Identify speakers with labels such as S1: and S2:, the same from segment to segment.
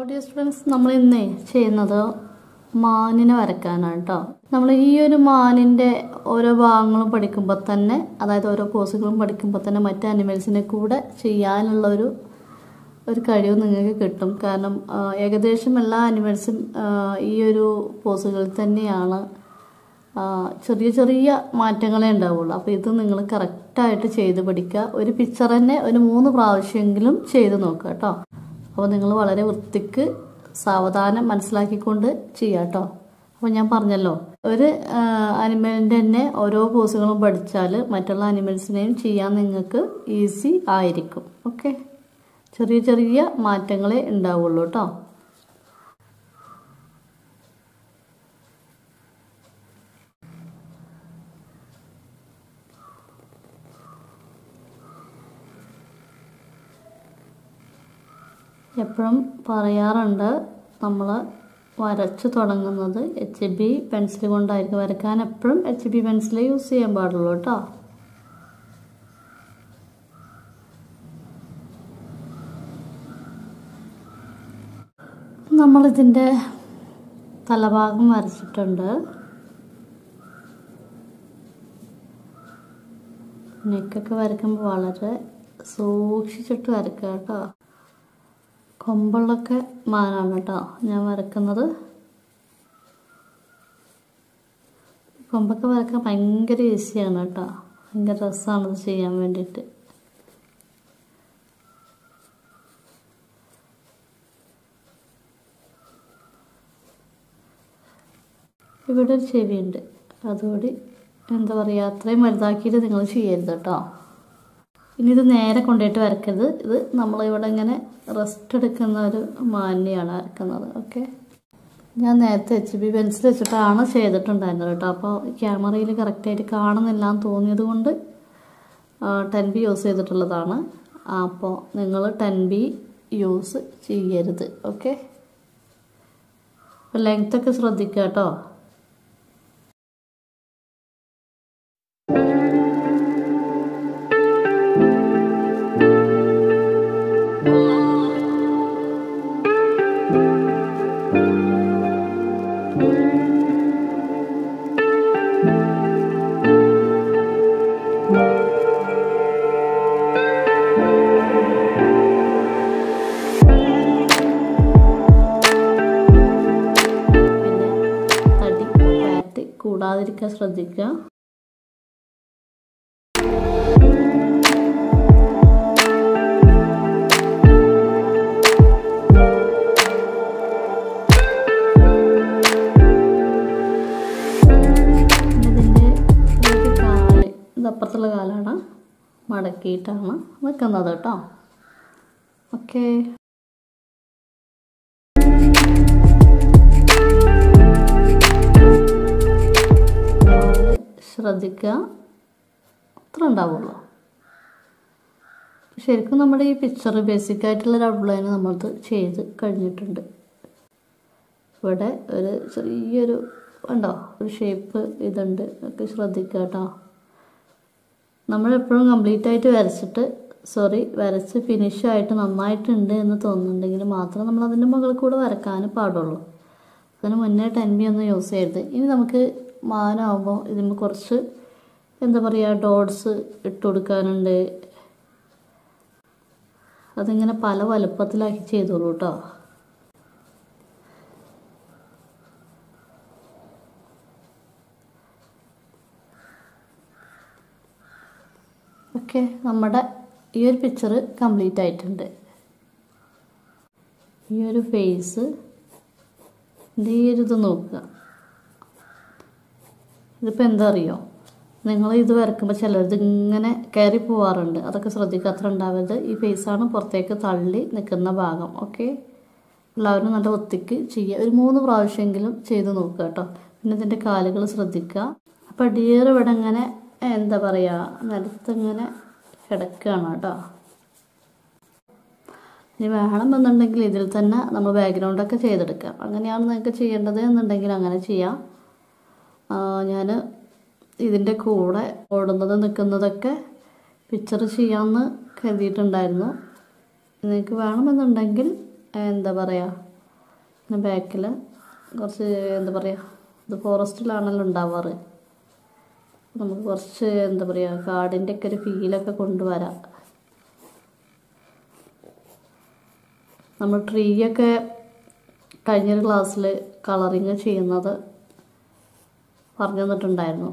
S1: dear students നമ്മൾ ഇന്നേ ചെയ്യുന്നത് മാനിനെ വരയ്ക്കാനാണ് കേട്ടോ നമ്മൾ ഈ ഒരു മാനിൻ്റെ ഓരോ ഭാഗങ്ങളും പഠിക്കുമ്പോൾ തന്നെ അതായത് ഓരോ പോസുകളും പഠിക്കുമ്പോൾ തന്നെ മറ്റ് അനിമൽസിനെ കൂടെ ചെയ്യാനുള്ള ഒരു ഒരു കഴിവ് നിങ്ങൾക്ക് കിട്ടും കാരണം ആ, ഏകദേശം എല്ലാ അനിമൽസും ആ, ഈ ഒരു പോസുകളിൽ തന്നെയാണ് ആ, ചെറിയ ചെറിയ മാറ്റങ്ങളേ ഉണ്ടാവുള്ളൂ അപ്പോൾ ഇത് നിങ്ങൾ കറക്റ്റായിട്ട് ചെയ്ത് പഠിക്കുക ഒരു പിക്ചർ തന്നെ ഒരു മൂന്ന് പ്രാവശ്യമെങ്കിലും ചെയ്ത് നോക്കുക കേട്ടോ അപ്പോൾ നിങ്ങൾ വളരെ വൃത്തിക്ക് സാവധാനം മനസ്സിലാക്കിക്കൊണ്ട് ചെയ്യുക കേട്ടോ അപ്പോൾ ഞാൻ പറഞ്ഞല്ലോ ഒരു അനിമലിൻ്റെ തന്നെ ഓരോ പോസുകളും പഠിച്ചാൽ മറ്റുള്ള അനിമൽസിനെയും ചെയ്യാൻ നിങ്ങൾക്ക് ഈസി ആയിരിക്കും ഓക്കെ ചെറിയ ചെറിയ മാറ്റങ്ങളെ ഉണ്ടാവുള്ളൂ കേട്ടോ എപ്പോഴും പറയാറുണ്ട് നമ്മൾ വരച്ചു തുടങ്ങുന്നത് എച്ച് ബി പെൻസിൽ കൊണ്ടായിരിക്കും വരയ്ക്കാൻ എപ്പോഴും എച്ച് ബി പെൻസിൽ യൂസ് ചെയ്യാൻ പാടുള്ളൂ കേട്ടോ നമ്മളിതിൻ്റെ തലഭാഗം വരച്ചിട്ടുണ്ട് നെക്കൊക്കെ വരയ്ക്കുമ്പോൾ വളരെ സൂക്ഷിച്ചിട്ട് വരയ്ക്കുക കേട്ടോ കൊമ്പുള്ളൊക്കെ മാനാണ് കേട്ടോ ഞാൻ വരക്കുന്നത് കൊമ്പൊക്കെ വരയ്ക്കാൻ ഭയങ്കര ഈസിയാണ് കേട്ടോ ഭയങ്കര രസമാണ് ഇത് ചെയ്യാൻ വേണ്ടിയിട്ട് ഇവിടെ ഒരു ചെവിയുണ്ട് അതുകൂടി എന്താ പറയുക അത്രയും വലുതാക്കിയിട്ട് നിങ്ങൾ ചെയ്യരുത് കേട്ടോ ഇനി ഇത് നേരെ കൊണ്ടുപോയിട്ട് വരക്കരുത് ഇത് നമ്മളിവിടെ ഇങ്ങനെ റെസ്റ്റ് എടുക്കുന്ന ഒരു മാനിനെയാണ് വരക്കുന്നത് ഓക്കെ ഞാൻ നേരത്തെ എച്ച് ബി പെൻസിൽ വെച്ചിട്ടാണ് ചെയ്തിട്ടുണ്ടായിരുന്നത് കേട്ടോ അപ്പോൾ ക്യാമറയിൽ കറക്റ്റായിട്ട് കാണുന്നില്ല എന്ന് തോന്നിയത് കൊണ്ട് ടെൻ ബി യൂസ് ചെയ്തിട്ടുള്ളതാണ് അപ്പോൾ നിങ്ങൾ ടെൻ ബി യൂസ് ചെയ്യരുത് ഓക്കെ അപ്പോൾ ലെങ്ത്തൊക്കെ ശ്രദ്ധിക്കുക കേട്ടോ പിന്നെ തടി ഫാറ്റ് കൂടാതിരിക്കാൻ ശ്രദ്ധിക്കുക പിന്നെ ഇതിൻ്റെ ഒരു കാല് ഇത് അപ്പുറത്തുള്ള കാലാണ് മടക്കിയിട്ടാണ് വെക്കുന്നത് കേട്ടോ ഓക്കേ ശ്രദ്ധിക്കുക അത്ര ഉണ്ടാവുള്ളൂ ശരിക്കും നമ്മുടെ ഈ പിക്ചർ ബേസിക് ആയിട്ടുള്ള ഒരു ഔട്ട്ലൈൻ നമ്മളത് ചെയ്ത് കഴിഞ്ഞിട്ടുണ്ട് ഇവിടെ ഒരു ചെറിയൊരു ഉണ്ടോ ഒരു ഷേപ്പ് ഇതുണ്ട് ഒക്കെ ശ്രദ്ധിക്കുക കേട്ടോ നമ്മളെപ്പോഴും കംപ്ലീറ്റ് ആയിട്ട് വരച്ചിട്ട് സോറി വരച്ച് ഫിനിഷ് ആയിട്ട് നന്നായിട്ടുണ്ട് എന്ന് തോന്നുന്നുണ്ടെങ്കിൽ മാത്രം നമ്മൾ അതിൻ്റെ മുകളിൽ കൂടെ വരക്കാൻ പാടുള്ളൂ അതിന് മുന്നേ ടെൻ ബി ഒന്നും യൂസ് ചെയ്യരുത് ഇനി നമുക്ക് മാനാവുമ്പോൾ ഇതിന് കുറച്ച് എന്താ പറയുക ഡോട്ട്സ് ഇട്ട് കൊടുക്കാനുണ്ട് അതിങ്ങനെ പല വലുപ്പത്തിലാക്കി ചെയ്തോളൂ കേട്ടോ ഓക്കെ നമ്മുടെ ഈ ഒരു പിക്ചർ കംപ്ലീറ്റ് ആയിട്ടുണ്ട് ഈ ഒരു ഫേസ് ഈ ഒരു ഇത് നോക്കുക ഇതിപ്പോൾ എന്താ അറിയോ നിങ്ങൾ ഇത് വരക്കുമ്പോൾ ചിലത് ഇങ്ങനെ കയറി പോവാറുണ്ട് അതൊക്കെ ശ്രദ്ധിക്കുക അത്ര ഉണ്ടാവരുത് ഈ ഫേസാണ് പുറത്തേക്ക് തള്ളി നിൽക്കുന്ന ഭാഗം ഓക്കെ എല്ലാവരും നല്ല ഒത്തിക്ക് ചെയ്യുക ഒരു മൂന്ന് പ്രാവശ്യമെങ്കിലും ചെയ്ത് നോക്കുക കേട്ടോ പിന്നെ ഇതിൻ്റെ കാലുകൾ ശ്രദ്ധിക്കുക അപ്പോൾ ഡിയർ ഇവിടെ ഇങ്ങനെ എന്താ പറയുക നിലത്ത് ഇങ്ങനെ കിടക്കുകയാണ് കേട്ടോ ഇനി വേണമെന്നുണ്ടെങ്കിൽ ഇതിൽ തന്നെ നമ്മൾ ബാക്ക്ഗ്രൗണ്ടൊക്കെ ചെയ്തെടുക്കാം അങ്ങനെയാണ് നിങ്ങൾക്ക് ചെയ്യേണ്ടത് എന്നുണ്ടെങ്കിൽ അങ്ങനെ ചെയ്യാം ഞാൻ ഇതിൻ്റെ കൂടെ ഓടുന്നത് നിൽക്കുന്നതൊക്കെ പിക്ചർ ചെയ്യാമെന്ന് കരുതിയിട്ടുണ്ടായിരുന്നു നിങ്ങൾക്ക് വേണമെന്നുണ്ടെങ്കിൽ എന്താ പറയുക പിന്നെ ബാക്കിൽ കുറച്ച് എന്താ പറയുക ഇത് ഫോറസ്റ്റിലാണല്ലോ ഉണ്ടാവാറ് നമുക്ക് കുറച്ച് എന്താ പറയുക കാടിൻ്റെ ഒക്കെ ഒരു ഫീലൊക്കെ കൊണ്ടുവരാം നമ്മൾ ട്രീ ഒക്കെ കഴിഞ്ഞൊരു ക്ലാസ്സിൽ കളറിങ് ചെയ്യുന്നത് പറഞ്ഞു തന്നിട്ടുണ്ടായിരുന്നു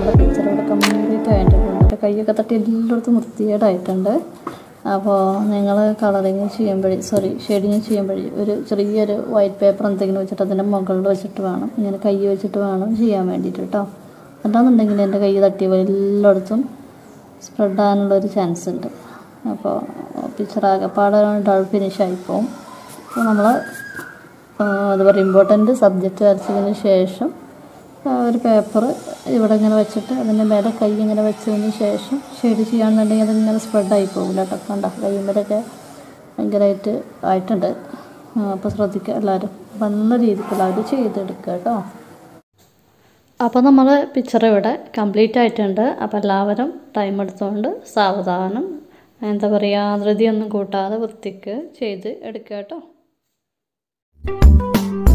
S1: നമ്മുടെ പിക്ചർ ഇവിടെ കംപ്ലീറ്റ് ആയിട്ടുണ്ട് എൻ്റെ കൈയൊക്കെ തട്ടി എല്ലായിടത്തും വൃത്തികേടായിട്ടുണ്ട് അപ്പോൾ നിങ്ങൾ കളറിങ് ചെയ്യുമ്പോഴേ സോറി ഷെയ്ഡിങ് ചെയ്യുമ്പോഴേ ഒരു ചെറിയൊരു വൈറ്റ് പേപ്പർ എന്തെങ്കിലും വെച്ചിട്ട് അതിൻ്റെ മുകളിൽ വെച്ചിട്ട് വേണം ഇങ്ങനെ കൈ വെച്ചിട്ട് വേണം ചെയ്യാൻ വേണ്ടിയിട്ട് കേട്ടോ എന്താണെന്നുണ്ടെങ്കിൽ എൻ്റെ കൈ തട്ടി എല്ലായിടത്തും സ്പ്രെഡ് ആകാനുള്ളൊരു ചാൻസ് ഉണ്ട് അപ്പോൾ പിക്ചർ ആകെപ്പാടെ ഡൾ ഫിനിഷ് ആയിപ്പോവും അപ്പോൾ നമ്മൾ അതുപോലെ ഇമ്പോർട്ടൻ്റ് സബ്ജക്റ്റ് വരച്ചതിന് ശേഷം ആ, ഒരു പേപ്പർ ഇവിടെ ഇങ്ങനെ വെച്ചിട്ട് അതിൻ്റെ മേലെ കൈ ഇങ്ങനെ വെച്ചതിന് ശേഷം ഷെയ്ഡ് ചെയ്യുകയാണെന്നുണ്ടെങ്കിൽ അതിങ്ങനെ സ്പ്രെഡായി പോകില്ല കേട്ടോ കണ്ട കൈമേലൊക്കെ ഭയങ്കരമായിട്ട് ആയിട്ടുണ്ട് അപ്പോൾ ശ്രദ്ധിക്കുക എല്ലാവരും അപ്പം നല്ല രീതിക്ക് എല്ലാവരും ചെയ്തെടുക്കുക കേട്ടോ അപ്പോൾ നമ്മൾ പിക്ചർ ഇവിടെ കംപ്ലീറ്റ് ആയിട്ടുണ്ട് അപ്പോൾ എല്ലാവരും ടൈം എടുത്തുകൊണ്ട് സാവധാനം എന്താ പറയുക ധൃതിയൊന്നും കൂട്ടാതെ വൃത്തിക്ക് ചെയ്ത് എടുക്കുക കേട്ടോ